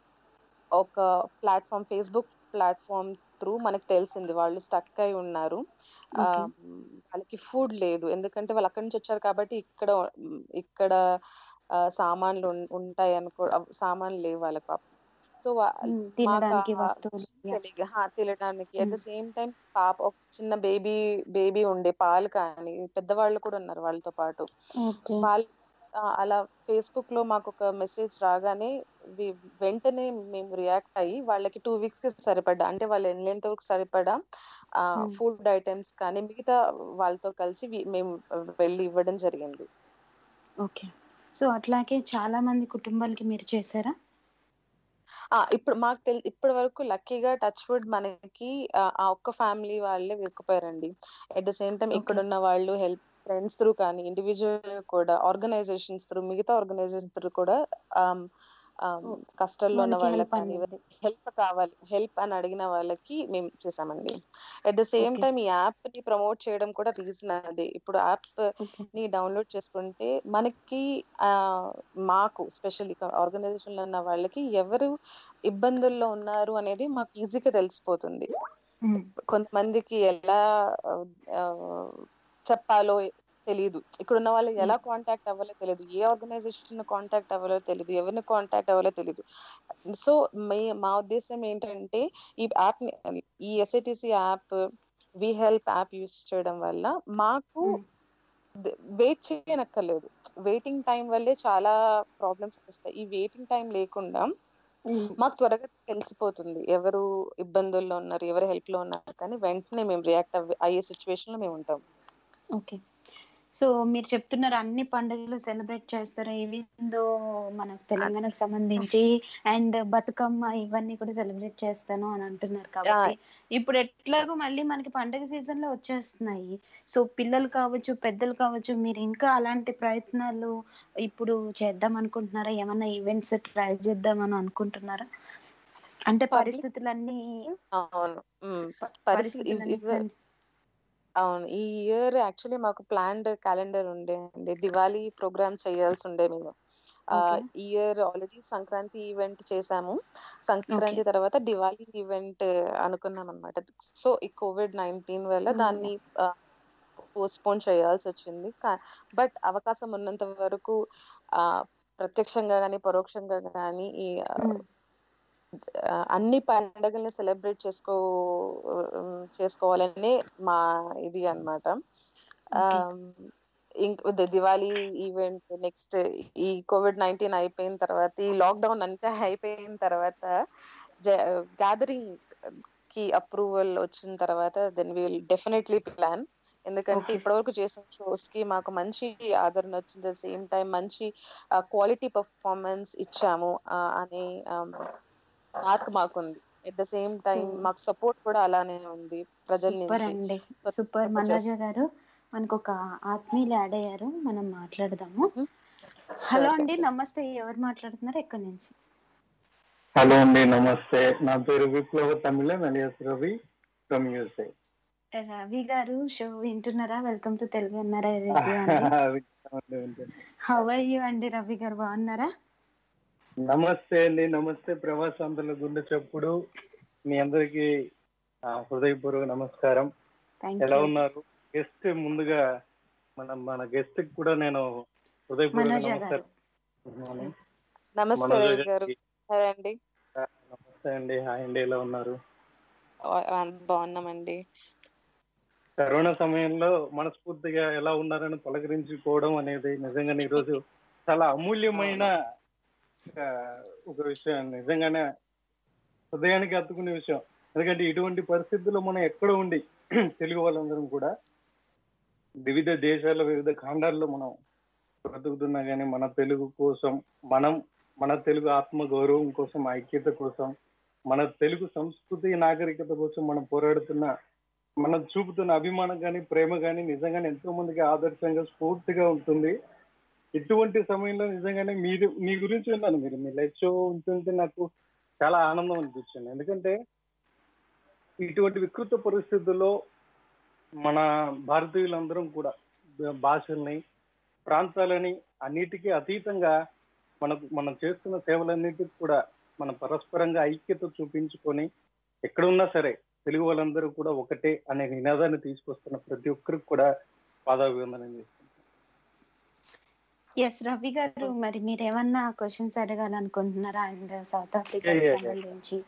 ఒక ప్లాట్ఫామ్ ఫేస్బుక్ ప్లాట్ఫామ్ త్రూ మనకు తెలిసింది వాళ్ళు స్టక్ అయి ఉన్నారు ఆ, Okay. వాళ్ళకి ఫుడ్ లేదు ఎందుకంటే వాళ్ళు అక్కడి నుంచి వచ్చారు కాబట్టి ఇక్కడ ఇక్కడ ఆ, సామాన్లు ఉన్- ఉంటాయి అనుకో అవ్- సామాన్లు లేవు వాళ్ళకి పాపం సో సో తినడానికి వస్తువులు yeah. తినడానికి at the Mm. Same time పాప ఒక చిన్న బేబీ బేబీ ఉండే పాలు కానీ పెద్దవాళ్ళు కూడా ఉన్నారు వాళ్ళతో పాటు ఓకే వాళ్ళు ఆ, అలా ఫేస్బుక్ లో మాకు ఒక మెసేజ్ రాగానే వి- వెంటనే మేము రియాక్ట్ అయ్యి వాళ్ళకి టూ వీక్స్ కి సరిపడా అంటే వాళ్ళు వెళ్ళేంత వరకు సరిపడా Hmm. ఫుడ్ ఐటమ్స్ కానీ మిగతా వాళ్ళతో కలిసి వి- మేము వెళ్ళి ఇవ్వడం జరిగింది ఓకే సో అట్లాగే చాలా మంది కుటుంబాలకి మీరు చేశారా ఆ ఇప్పుడు మాకు తెలి ఇప్పటి వరకు లక్కీగా టచ్ వుడ్ మనకి ఆ ఆ ఒక్క ఫ్యామిలీ వాళ్ళే వెతుకుపోయారండి at the same time Okay. ఇక్కడ ఉన్న వాళ్ళు హెల్ప్ ఫ్రెండ్స్ త్రూ కానీ ఇండివిజువల్ కూడా ఆర్గనైజేషన్స్ త్రూ మిగతా ఆర్గనైజేషన్ త్రూ కూడా ఆమ్, ఆమ్, Oh, కష్టాల్లో ఉన్న వాళ్ళకి వాళ్ళకి help కానీ అనేది. హెల్ప్ కావాలి హెల్ప్ అని అడిగిన వాళ్ళకి మేము చేసామండి at the same Okay. Time ఈ యాప్ ని ప్రమోట్ చేయడం కూడా రీజన్ అదే ఇప్పుడు యాప్ ఓకే ని డౌన్లోడ్ చేసుకుంటే మనకి ఆ మాకు స్పెషల్ ఆర్గనైజేషన్ లో ఉన్న వాళ్ళకి ఎవరు ఇబ్బందుల్లో ఉన్నారు అనేది మాకు ఈజీగా తెలిసిపోతుంది కొంతమందికి ఎలా ఆ, ఆ, చెప్పాలో తెలియదు ఇక్కడ ఉన్న వాళ్ళకి ఎలా కాంటాక్ట్ అవ్వాలో తెలియదు ఏ ఆర్గనైజేషన్ కాంటాక్ట్ అవ్వాలో తెలియదు ఎవరిని కాంటాక్ట్ అవ్వాలో తెలియదు సో మే మా ఉద్దేశం ఏంటంటే ఈ యాప్ ఈ SITC app we help app use చేయడం వల్ల మాకు వెయిట్ చేయనక్కర్లేదు వెయిటింగ్ టైం వల్లే చాలా ప్రాబ్లమ్స్ వస్తాయి ఈ వెయిటింగ్ టైం లేకుండా మాకు త్వరగా తెలిసిపోతుంది ఎవరు ఇబ్బందుల్లో ఉన్నారు ఎవరు హెల్ప్ లో ఉన్నారు కానీ వెంటనే మేము రియాక్ట్ అయ్యే సిచ్యువేషన్ లో మేము ఉంటాం ఓకే సో మీరు చెప్తున్నారు అన్ని పండుగలు సెలబ్రేట్ చేస్తారు ఏవిందో మన తెలంగాణకు సంబంధించి అండ్ బతుకమ్మ ఇవన్నీ కూడా సెలబ్రేట్ చేస్తాను అని అంటున్నారు కాబట్టి ఇప్పుడు ఎట్లాగో మళ్ళీ మనకి పండుగ సీజన్ లో వచ్చేస్తున్నాయి సో పిల్లలు కావచ్చు పెద్దలు కావచ్చు మీరు ఇంకా అలాంటి ప్రయత్నాలు ఇప్పుడు చేద్దాం అనుకుంటున్నారా ఏమన్నా ఈవెంట్స్ ట్రై చేద్దామని అనుకుంటున్నారా అంటే Public- పరిస్థితులన్నీ అవును ఉమ్, ప- పరిస్థితి ఇవ్- ఇవ్- పరిస్థితులన్నీ అవును ఈ ఇయర్ యాక్చువల్లీ మాకు ప్లాన్డ్ క్యాలెండర్ ఉండే అండి దివాళీ ప్రోగ్రామ్ చేయాల్సి ఉండే మేము Okay. ఈ ఇయర్ ఆల్రెడీ సంక్రాంతి ఈవెంట్ చేసాము సంక్రాంతి తర్వాత దివాళీ ఈవెంట్ అనుకున్నాం అనమాట సో ఈ కోవిడ్ నైన్టీన్ వల్ల Mm. దాన్ని పోస్ట్పోన్ చేయాల్సి వచ్చింది బట్ అవకాశం ఉన్నంత వరకు ఆ ప్రత్యక్షంగా కానీ పరోక్షంగా కానీ ఈ ఆ, Mm. ఆ, అన్ని పండుగల్ని సెలబ్రేట్ చేసుకో చేసుకోవాలనే మా ఇది అన్నమాట ఇంక దివాళీ ఈవెంట్ నెక్స్ట్ ఈ కోవిడ్ నైన్టీన్ అయిపోయిన తర్వాత ఈ లాక్డౌన్ అంతా అయిపోయిన తర్వాత గ్యాదరింగ్ కి అప్రూవల్ వచ్చిన తర్వాత దెన్ విల్ డెఫినెట్లీ ప్లాన్ ఎందుకంటే Okay. ఇప్పటివరకు చేసిన షోస్ కి మాకు మంచి ఆదరణ వచ్చింది సేమ్ టైం మంచి క్వాలిటీ పర్ఫార్మెన్స్ ఇచ్చాము ఆ, అనే మార్క్ మాకుంది at the same time So- మాకు సపోర్ట్ కూడా అలానే ఉంది ప్రజల సూపర్ నుంచి అండి ప్రతి సూపర్ ఒక్కరు మనోజ గారు మనకు ఒక ఆత్మీయులు యాడ్ అయ్యారు మనం మాట్లాడదాము హలో Sure, అండి sure. నమస్తే ఎవరు మాట్లాడుతున్నారు ఎక్కడి నుంచి హలో అండి నమస్తే నా పేరు Viplava Tamila alias Ravi from USA Ravi గారు షో వింటున్నారా వెల్కమ్ టు తెలుగు అన్నారా హౌ ఆర్ యూ అండి రవి గారు బాగున్నారా నమస్తే అండి నమస్తే ప్రవాసాంధ్రుల గుండె చెప్పుడు మీ అందరికి ఆ, హృదయపూర్వక నమస్కారం థ్యాంక్ ఎలా యూ ఉన్నారు గెస్ట్ ముందుగా మన మన గెస్ట్ కి కూడా నేను హృదయపూర్వక మనోజ గారు నమస్కారం నమస్తే మనోజ రవి గారు గారికి, హాయ్ అండి ఆ, నమస్తే అండి హాయ్ అండి ఎలా ఉన్నారు ఆ, బాగున్నామండి కరోనా సమయంలో మనస్ఫూర్తిగా ఎలా ఉన్నారని పలకరించుకోవడం అనేది నిజంగా ఈరోజు చాలా అమూల్యమైన ఆ, ఒక విషయం నిజంగానే హృదయానికి హత్తుకునే విషయం ఎందుకంటే ఇటువంటి పరిస్థితుల్లో మనం ఎక్కడ ఉండి తెలుగు వాళ్ళందరం కూడా వివిధ దేశాల వివిధ ఖండాల్లో మనం బ్రతుకుతున్నా కానీ మన తెలుగు కోసం మనం మన తెలుగు ఆత్మ గౌరవం కోసం ఐక్యత కోసం మన తెలుగు సంస్కృతి నాగరికత కోసం మనం పోరాడుతున్న మనం చూపుతున్న అభిమానం కానీ ప్రేమ కానీ నిజంగానే ఎంతో మందికి ఆదర్శంగా స్ఫూర్తిగా ఉంటుంది ఇటువంటి సమయంలో నిజంగానే మీరు మీ గురించి విన్నాను మీరు మీ లైఫ్ షో ఉంటుంటే నాకు చాలా ఆనందం అనిపించింది ఎందుకంటే ఇటువంటి వికృత పరిస్థితుల్లో మన భారతీయులందరం కూడా భాషల్ని ప్రాంతాలని అన్నిటికీ అతీతంగా మనకు మనం చేస్తున్న సేవలన్నిటికి కూడా మన పరస్పరంగా ఐక్యత చూపించుకొని ఎక్కడున్నా సరే తెలుగు వాళ్ళందరూ కూడా ఒకటే అనే నినాదాన్ని తీసుకొస్తున్న ప్రతి ఒక్కరికి కూడా పాదాభివందనం చేస్తున్నాను ఎస్ రవి గారు మరి మీరు ఏమన్నా క్వశ్చన్స్ అడగాలనుకుంటున్నారా and South Africa Yeah, yeah, yeah. సంబంధించి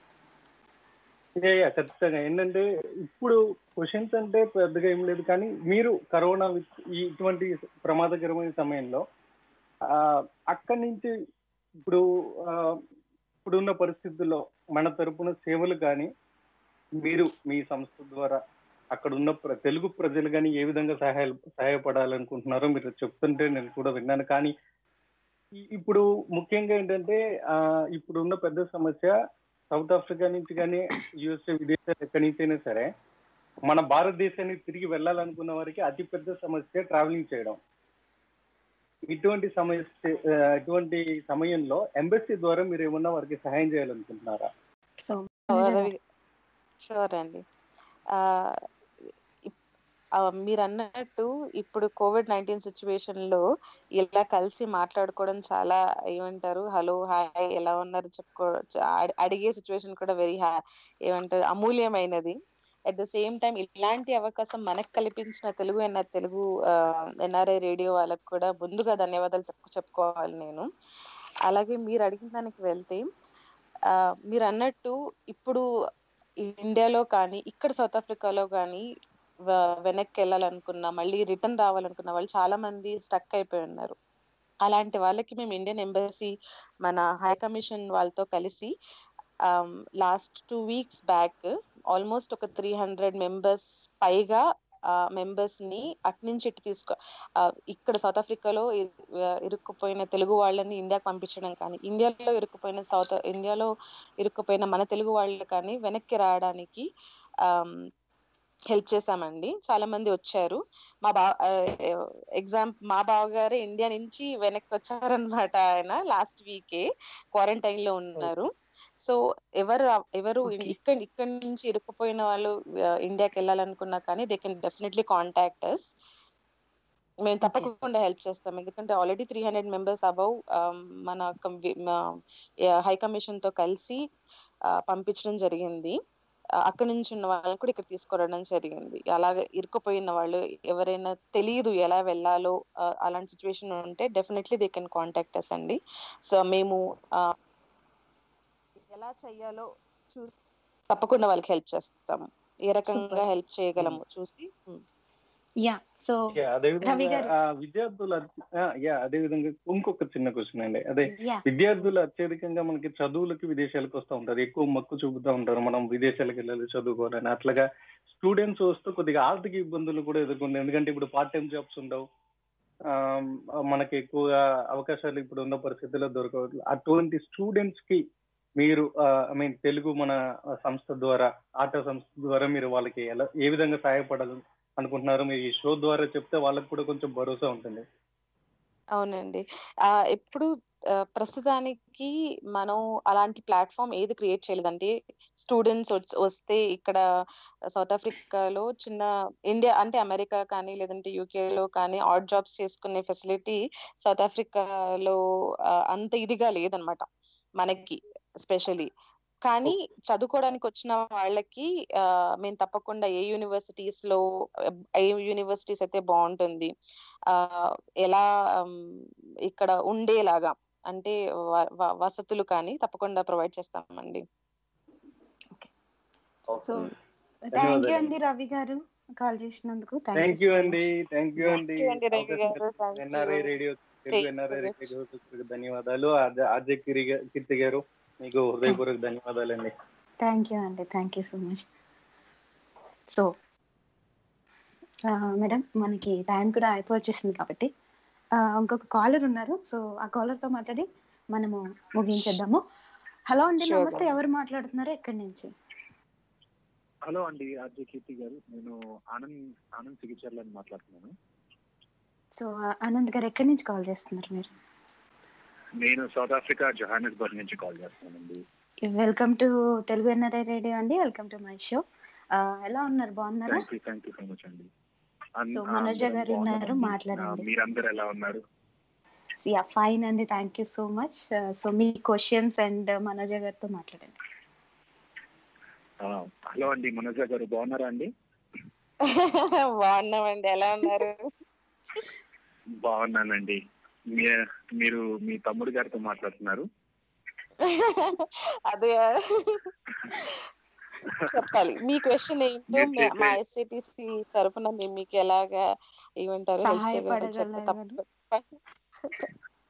యా, యా, ఖచ్చితంగా ఏంటంటే ఇప్పుడు క్వశ్చన్స్ అంటే పెద్దగా ఏం లేదు కానీ మీరు కరోనా విత్- ఈ ఇటువంటి ప్రమాదకరమైన సమయంలో ఆ, అక్కడి నుంచి ఇప్పుడు ఆ, ఇప్పుడున్న పరిస్థితుల్లో మన తరపున సేవలు కానీ మీరు మీ సంస్థ ద్వారా అక్కడ ఉన్న ప్ర- తెలుగు ప్రజలు కానీ ఏ విధంగా సహాయ సహాయపడాలనుకుంటున్నారో మీరు చెప్తుంటే నేను కూడా విన్నాను కానీ ఈ- ఇప్పుడు ముఖ్యంగా ఏంటంటే ఆ, ఇప్పుడున్న పెద్ద సమస్య సౌత్ ఆఫ్రికా నుంచి కానీ యుఎస్ఏ విదేశాలు ఎక్కడి నుంచైనా సరే మన భారతదేశానికి తిరిగి వెళ్ళాలనుకున్న వారికి అతి పెద్ద సమస్య ట్రావెలింగ్ చేయడం ఇటువంటి సమస్య ఆ, ఇటువంటి సమయంలో ఎంబసీ ద్వారా మీరు ఏమన్నా వారికి సహాయం చేయాలనుకుంటున్నారా సో షూర్ అండి ఆ, ఇప్- ఆ, మీరు అన్నట్టు ఇప్పుడు కోవిడ్ నైన్టీన్ సిచ్యువేషన్ లో ఇలా కలిసి మాట్లాడుకోవడం చాలా ఏమంటారు హలో హాయ్ ఎలా ఉన్నారు చెప్పుకో చ- అడి- అడిగే సిచ్యువేషన్ కూడా వెరీ హ్యా ఏమంటారు అమూల్యమైనది అట్ ద సేమ్ టైం ఇలాంటి అవకాశం మనకు కల్పించిన తెలుగు ఎన్ఆర్ తెలుగు ఎన్ఆర్ఐ రేడియో వాళ్ళకి కూడా ముందుగా ధన్యవాదాలు చెప్పు చెప్పుకోవాలి నేను అలాగే మీరు అడిగిన దానికి వెళ్తే ఆ, మీరు అన్నట్టు ఇప్పుడు ఇండియాలో కానీ ఇక్కడ సౌత్ ఆఫ్రికాలో కానీ వ- వెనక్కి వెళ్ళాలనుకున్న మళ్ళీ రిటర్న్ రావాలనుకున్న వాళ్ళు చాలా మంది స్టక్ అయిపోయి ఉన్నారు అలాంటి వాళ్ళకి మేము ఇండియన్ ఎంబసీ మన హై కమిషన్ వాళ్ళతో కలిసి last two weeks back almost ఒక త్రీ హండ్రెడ్ మెంబర్స్ పైగా మెంబర్స్ ని అట్నుంచి ఇటు తీసుకో ఆ, ఇక్కడ సౌత్ ఆఫ్రికాలో ఇ- ఆ, ఇరుక్కుపోయిన తెలుగు వాళ్ళని ఇండియాకి పంపించడం కానీ ఇండియాలో ఇరుక్కుపోయిన సౌత్ ఇండియాలో ఇరుక్కుపోయిన మన తెలుగు వాళ్ళు కానీ వెనక్కి రావడానికి హెల్ప్ చేశామండి చాలా మంది వచ్చారు మా బా ఎగ్జామ్ మా బావగారు ఇండియా నుంచి వెనక్కి వచ్చారనమాట ఆయన లాస్ట్ వీకే క్వారంటైన్ లో ఉన్నారు సో ఎవరు ఎవరు Okay. ఇక్కడ ఇక్కడ నుంచి ఇరుక్కుపోయిన వాళ్ళు ఆ, ఇండియాకి వెళ్ళాలనుకున్నా కానీ they can definitely contact us మేము తప్పకుండా హెల్ప్ చేస్తాం ఎందుకంటే already three hundred members above మన హై కమిషన్ తో కలిసి ఆ, పంపించడం జరిగింది ఆ, అక్కడ నుంచి ఉన్న వాళ్ళని కూడా ఇక్కడ తీసుకురావడం జరిగింది అలాగే ఇరుక్కుపోయిన వాళ్ళు ఎవరైనా తెలియదు ఎలా వెళ్ళాలో ఆ, అలాంటి సిచ్యువేషన్ ఉంటే definitely they can contact us అండి సో మేము ఆ, ఎలా చెయ్యాలో చూసి తప్పకుండా వాళ్ళకి హెల్ప్ చేస్తాము ఏ రకంగా Super. హెల్ప్ చేయగలము చూసి ఉమ్. యా సో యా, అదే రవి విధంగా గారు. ఆ, విద్యార్థులు అత్య- ఆ, యా అదే విధంగా ఇంకొక చిన్న క్వశ్చన్ అండి అదే యా విద్యార్థులు అత్యధికంగా మనకి చదువులకి విదేశాలకు వస్తూ ఉంటారు ఎక్కువ మక్కు చూపుతూ ఉంటారు మనం విదేశాలకు వెళ్ళాలి చదువుకోవాలని అట్లాగా స్టూడెంట్స్ వస్తూ కొద్దిగా ఆర్థిక ఇబ్బందులు కూడా ఎదుర్కొంటారు ఎందుకంటే ఇప్పుడు పార్ట్ టైం జాబ్స్ ఉండవు ఆమ్, మనకి ఎక్కువగా అవకాశాలు ఇప్పుడు ఉన్న పరిస్థితుల్లో దొరకవు అటువంటి స్టూడెంట్స్ కి మీరు ఐ మీన్ తెలుగు మన సంస్థ ద్వారా ఆట సంస్థ ద్వారా మీరు వాళ్ళకి ఎలా ఏ విధంగా సహాయపడాలి అనుకుంటున్నారు మీరు ఈ షో ద్వారా చెప్తే వాళ్ళకి కూడా కొంచెం భరోసా ఉంటుంది అవునండి ఆ ఇప్పుడు ఆ, ప్రస్తుతానికి మనం అలాంటి ప్లాట్ఫామ్ ఏది క్రియేట్ చేయలేదంటే స్టూడెంట్స్ వస్తే ఇక్కడ సౌత్ ఆఫ్రికాలో చిన్న ఇండియా అంటే అమెరికా కానీ లేదంటే UK లో కానీ ఆడ్ జాబ్స్ చేసుకునే ఫెసిలిటీ సౌత్ ఆఫ్రికాలో ఆ, అంత ఇదిగా లేదనమాట మనకి స్పెషలీ కానీ చదువుకోవడానికి వచ్చిన వాళ్ళకి ఆ, మేము తప్పకుండా ఏ యూనివర్సిటీస్ లో ఏ యూనివర్సిటీస్ అయితే బాగుంటుంది ఆ ఎలా ఉమ్, ఇక్కడ ఉండేలాగా అంటే వ- వ- వసతులు కానీ తప్పకుండా ప్రొవైడ్ చేస్తామండి సో ఉమ్. థ్యాంక్ యూ ధన్యవాదాలు. అండి రవి గారు కాల్ చేసినందుకు థ్యాంక్ యూ అండి థ్యాంక్ యూ అండి Thank you అండి రవి గారు. Thank you. NRI radio Telugu Thank NRI you. Radio ధన్యవాదాలు అజ- అజయ్ కిరి గా- కీర్తి గారు మీకు హృదయపూర్వక ధన్యవాదాలు అండి థ్యాంక్ యూ అండి thank you so much so madam మనకి టైం కూడా అయిపోవచ్చేసింది కాబట్టి ఆ, ఇంకొక కాలర్ ఉన్నారు సో ఆ caller తో మాట్లాడి మనము ముగించేద్దాము హలో అండి Sure, నమస్తే ma'am. ఎవరు మాట్లాడుతున్నారు ఎక్కడి నుంచి హలో అండి ఆర్జే కీర్తి గారు నేను ఆనంద్ ఆనంద్ చికిత్సలని మాట్లాడుతున్నాను సో ఆనంద్ గారు ఎక్కడి నుంచి కాల్ చేస్తున్నారు మీరు నేను సౌత్ ఆఫ్రికా జోహానస్బర్గ్ నుంచి కాల్ చేస్తున్నానండి welcome to Telugu NRI radio అండి వెల్కమ్ టు మై షో ఎలా ఉన్నారు బాగున్నారా thank you thank you so much అండి అన్- So, ఆ, మనోజ అందరం గారు ఉన్నారు, బాగున్నామండి. మాట్లాడండి. ఆ, మీరందరూ ఎలా ఉన్నారు యా ఫైన్ అండి thank you so much so మీ క్వశ్చన్స్ అండ్ మనోజ గారితో మాట్లాడండి ఆ, హలో అండి మనోజ గారు బాగున్నారా అండి బాగున్నామండి ఎలా ఉన్నారు బాగున్నానండి మీ- మీరు మీ తమ్ముడు గారితో మాట్లాడుతున్నారు అదే చెప్పాలి మీ క్వశ్చన్ ఏంటో మీరు మే- మా చేసే- ఎస్సిటిసి తరపున మేము మీకు ఎలాగా ఏమంటారు help చేయగలరో చెప్తే సహాయపడగలరు. తప్ప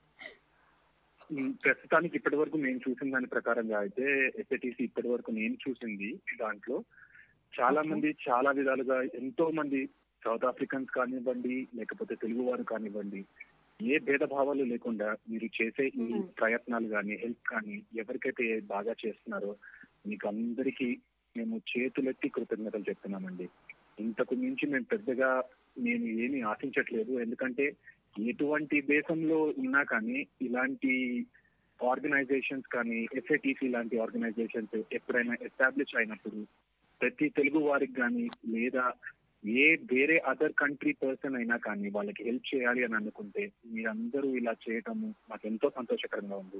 ఉమ్, ప్రస్తుతానికి ఇప్పటి వరకు నేను చూసిన దాని ప్రకారంగా అయితే ఎస్ఐటిసి ఇప్పటి వరకు నేను చూసింది దాంట్లో చాలా Okay. మంది చాలా విధాలుగా ఎంతో మంది సౌత్ ఆఫ్రికన్స్ కానివ్వండి లేకపోతే తెలుగు వారు కానివ్వండి ఏ భేదభావాలు లేకుండా మీరు చేసే ఈ Mm. ప్రయత్నాలు కానీ హెల్ప్ కానీ ఎవరికైతే బాగా చేస్తున్నారో మీకు అందరికీ మేము చేతులెత్తి కృతజ్ఞతలు చెప్తున్నామండి ఇంతకు మించి మేము పెద్దగా నేను ఏమీ ఆశించట్లేదు ఎందుకంటే ఎటువంటి దేశంలో ఉన్నా కానీ ఇలాంటి ఆర్గనైజేషన్స్ కానీ ఎస్ఐటిసి లాంటి ఆర్గనైజేషన్స్ ఎప్పుడైనా ఎస్టాబ్లిష్ అయినప్పుడు ప్రతి తెలుగు వారికి కానీ లేదా ఏ వేరే అదర్ కంట్రీ పర్సన్ అయినా కానీ వాళ్ళకి హెల్ప్ చేయాలి అని అనుకుంటే మీరందరూ ఇలా చేయటము మాకు ఎంతో సంతోషకరంగా ఉంది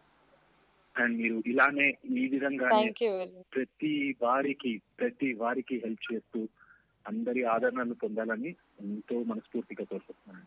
అండ్ మీరు ఇలానే ఈ విధంగానే థ్యాంక్ యూ వెరీ ప్రతి వారికి ప్రతి వారికి హెల్ప్ చేస్తూ అందరి ఆదరణను పొందాలని ఎంతో మనస్ఫూర్తిగా కోరుకుంటున్నాను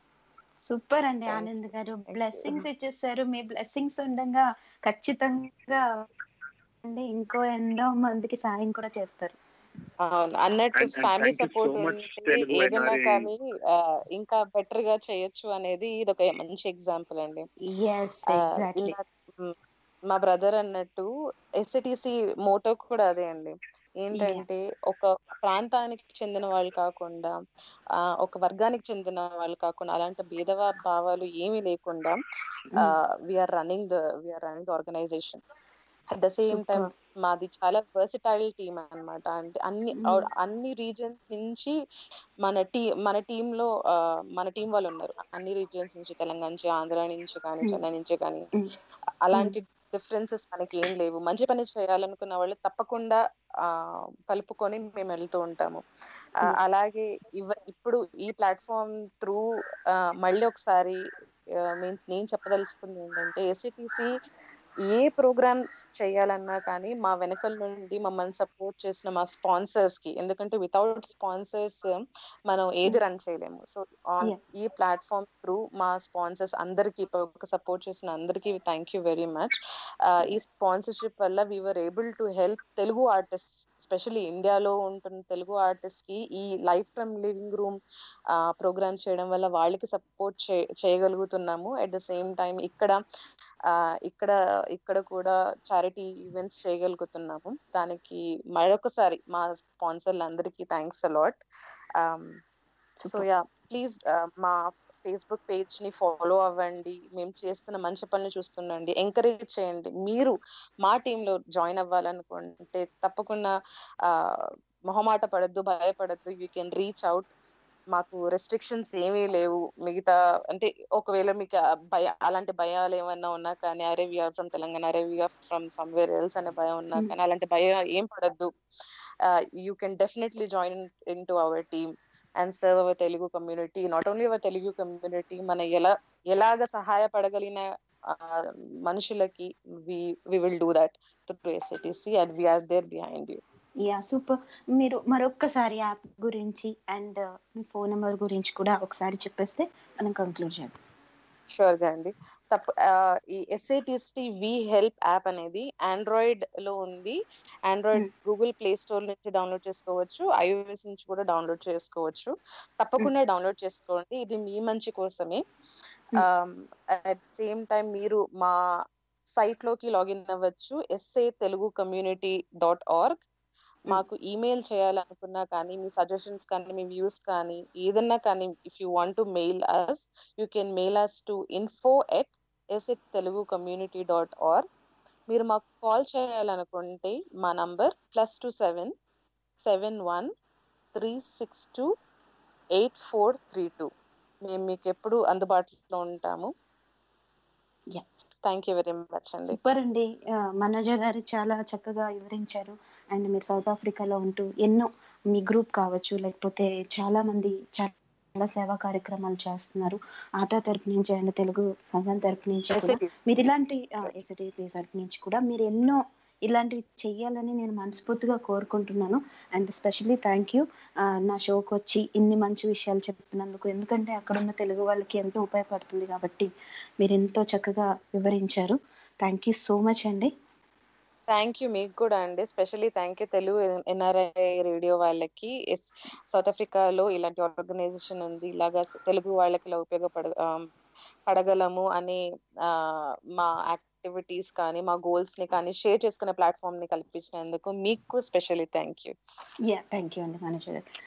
సూపర్ అండి Thank ఆనంద్ గారు you. బ్లెస్సింగ్స్ ఇచ్చేసారు మీ బ్లెస్సింగ్స్ ఉండగా ఖచ్చితంగా అంటే ఇంకో ఎన్నో మందికి సాయం కూడా చేస్తారు అవును అన్నట్టు And- and family thank you so support much, ఉంటే తెలుగు ఏదైనా NRI. కానీ ఆ, ఇంకా బెటర్ గా చేయొచ్చు అనేది ఇది ఒక మంచి ఎగ్జాంపుల్ అండి ఎస్ ఆ, ఎగ్జాక్ట్లీ ఇందాక, మ్, మా బ్రదర్ అన్నట్టు ఎస్సిటిసి మోటో కూడా అదే అండి ఏంటంటే ఒక ప్రాంతానికి చెందిన వాళ్ళు కాకుండా ఆ, ఒక వర్గానికి చెందిన వాళ్ళు కాకుండా అలాంటి భేదవా భావాలు ఏమీ లేకుండా we're running the we're running the organization at the same time మాది చాలా వర్సిటైల్ టీమ్ అన్నమాట అంటే అన్ని Mm. ఆ- అన్ని రీజన్స్ నుంచి మన టీ మన టీమ్ లో ఆ, మన టీం వాళ్ళు ఉన్నారు అన్ని రీజియన్స్ నుంచి తెలంగాణ నుంచి ఆంధ్ర నుంచి కానీ Mm. చెన్నై నుంచి కానీ Mm. అలాంటి డిఫరెన్సెస్ మనకి ఏం లేవు మంచి పని చేయాలనుకున్న వాళ్ళు తప్పకుండా ఆ కలుపుకొని మేము వెళ్తూ ఉంటాము ఆ, Mm. అలాగే ఇవ ఇప్పుడు ఈ ప్లాట్ఫామ్ త్రూ మళ్ళీ ఒకసారి ఆ, మేము- నేను చెప్పదలుచుకుంది ఏంటంటే ఎస్సిటిసి ఏ ప్రోగ్రామ్స్ చేయాలన్నా కానీ మా వెనకల నుండి మమ్మల్ని సపోర్ట్ చేసిన మా స్పాన్సర్స్ కి ఎందుకంటే వితౌట్ స్పాన్సర్స్ మనం ఏది రన్ చేయలేము సో ఆన్ Yeah. ఈ ప్లాట్ఫామ్ త్రూ మా స్పాన్సర్స్ అందరికి ఒక సపోర్ట్ చేసిన అందరికి థ్యాంక్ యూ వెరీ మచ్ ఈ స్పాన్సర్షిప్ వల్ల we're able to help Telugu artist specially ఇండియాలో ఉంటున్న తెలుగు ఆర్టిస్ట్ కి ఈ life from living room program చేయడం వల్ల వాళ్ళకి సపోర్ట్ చేయగలుగుతున్నాము అట్ ద సేమ్ టైం ఇక్కడ ఆ, ఇక్కడ ఇక్కడ కూడా చారిటీ ఈవెంట్స్ చేయగలుగుతున్నాము దానికి మరొకసారి మా స్పాన్సర్లు అందరికీ thanks a lot so Super. Yeah please మా ఫేస్బుక్ పేజ్ ని ఫాలో అవ్వండి మేము చేస్తున్న మంచి పనులు చూస్తుండండి ఎంకరేజ్ చేయండి మీరు మా టీమ్ లో జాయిన్ అవ్వాలనుకుంటే తప్పకుండా ఆ, మొహమాట పడద్దు భయపడద్దు యూ కెన్ రీచ్ అవుట్ మాకు రెస్ట్రిక్షన్స్ ఏమీ లేవు మిగతా అంటే ఒకవేళ మీకు ఆ భయ అలాంటి భయాలు ఏమన్నా ఉన్నా కానీ అరే వీఆర్ ఫ్రమ్ తెలంగాణ అరే వీఆర్ ఫ్రమ్ సమ్వేర్ ఎల్స్ అనే భయం ఉన్నా Hmm. కానీ అలాంటి భయం ఏం పడద్దు you can definitely join in to our team and serve our Telugu community not only our Telugu community మన ఎలా ఎలాగ సహాయపడగలిగిన ఆ, మనుషులకి we we will do that through SITC and we are there behind you yeah super మీరు మరొక్కసారి యాప్ గురించి and me phone number గురించి కూడా ఒకసారి చెప్పేస్తే మనం కంక్లూడ్ చేద్దాం షూర్ గా అండి తప్ప ఆ, ఈ ఎస్ఐటిసి వి హెల్ప్ యాప్ అనేది ఆండ్రాయిడ్ లో ఉంది Android Hmm. Google play store నుంచి డౌన్లోడ్ చేసుకోవచ్చు ఐఓఎస్ నుంచి కూడా డౌన్లోడ్ చేసుకోవచ్చు తప్పకుండా డౌన్లోడ్ చేసుకోండి ఇది మీ మంచి కోసమే అట్ సేమ్ టైం మీరు మా సైట్ లోకి లాగిన్ అవ్వచ్చు SA Telugu community dot org మాకు ఈమెయిల్ చేయాలనుకున్నా కానీ మీ సజెషన్స్ కానీ మీ వ్యూస్ కానీ ఏదన్నా కానీ if you want to mail us you can mail us to info at SA Telugu community dot org మీరు మాకు కాల్ చేయాలనుకుంటే మా number plus two seven seven one three six two eight four three two మేము మీకు ఎప్పుడు అందుబాటులో ఉంటాము Yeah. Thank you very much అండి సూపర్ అండి ఆ, మనోజ గారు చాలా చక్కగా వివరించారు అండ్ మీరు సౌత్ ఆఫ్రికాలో ఉంటూ ఎన్నో మీ గ్రూప్ కావచ్చు లేకపోతే చాలా మంది చాలా సేవా కార్యక్రమాలు చేస్తున్నారు ఆటో తరపు నుంచి అండ్ తెలుగు సంఘం తరపు నుంచి కూడా మీరు ఇలాంటి ఎస్ఐటిపి తరపు నుంచి కూడా మీరు ఎన్నో ఇలాంటివి చెయ్యాలని నేను మనస్ఫూర్తిగా కోరుకుంటున్నాను అండ్ స్పెషల్లీ థ్యాంక్ యూ నా షోకి వచ్చి ఇన్ని మంచి విషయాలు చెప్పినందుకు ఎందుకంటే అక్కడ ఉన్న తెలుగు వాళ్ళకి ఎంతో ఉపయోగపడుతుంది కాబట్టి మీరు ఎంతో చక్కగా వివరించారు థ్యాంక్ యూ సో మచ్ అండి థ్యాంక్ యూ మీకు కూడా అండి specially thank you Telugu NRI radio వాళ్ళకి ఎస్- సౌత్ ఆఫ్రికాలో ఇలాంటి ఆర్గనైజేషన్ ఉంది ఇలాగా తెలుగు వాళ్ళకి ఇలా ఉపయోగపడ ఆ, పడగలము అని ఆ, మా యాక్టివిటీస్ కానీ మా గోల్స్ ని కానీ షేర్ చేసుకునే ప్లాట్ఫామ్ ని కల్పించినందుకు మీకు specially thank you yeah thank you అండి మనోజ్ గారు